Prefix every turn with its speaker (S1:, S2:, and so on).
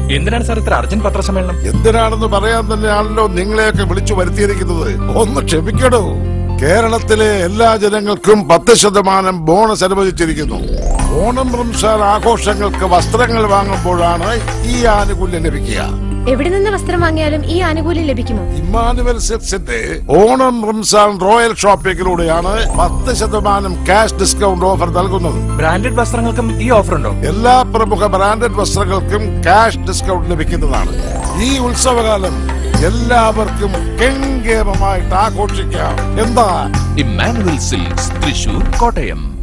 S1: എന്തിനാണ് സാർ ഇത്ര അർജന്റ് പത്രസമ്മേളനം
S2: എന്തിനാണെന്ന് പറയാൻ തന്നെയാണല്ലോ നിങ്ങളെയൊക്കെ വിളിച്ചു വരുത്തിയിരിക്കുന്നത് ഒന്ന് ക്ഷമിക്കടോ കേരളത്തിലെ എല്ലാ ജനങ്ങൾക്കും പത്ത് ശതമാനം ബോണസ് അനുവദിച്ചിരിക്കുന്നു ഓണം റംസാൻ ആഘോഷങ്ങൾക്ക് വസ്ത്രങ്ങൾ വാങ്ങുമ്പോഴാണ് ഈ ആനുകൂല്യം ലഭിക്കുക
S3: എവിടെ നിന്ന് വസ്ത്രം വാങ്ങിയാലും ഈ ആനുകൂല്യം ലഭിക്കുമോ
S2: ഇമ്മാനുവൽ സിൽക്സിന്റെ ഓണം റംസാൻ റോയൽ ഷോപ്പിംഗിലൂടെയാണ് പത്ത് ശതമാനം ക്യാഷ് ഡിസ്കൗണ്ട് ഓഫർ നൽകുന്നത്
S1: ബ്രാൻഡഡ് വസ്ത്രങ്ങൾക്കും ഈ ഓഫർ ഉണ്ടോ
S2: എല്ലാ പ്രമുഖ ബ്രാൻഡഡ് വസ്ത്രങ്ങൾക്കും ക്യാഷ് ഡിസ്കൗണ്ട് ലഭിക്കുന്നതാണ് ഈ ഉത്സവകാലം എല്ലാവർക്കും കെങ്കേമമായിട്ട് ആഘോഷിക്കാം എന്താ
S4: ഇമ്മാനുവൽ സിൽക്സ് തൃശൂർ കോട്ടയം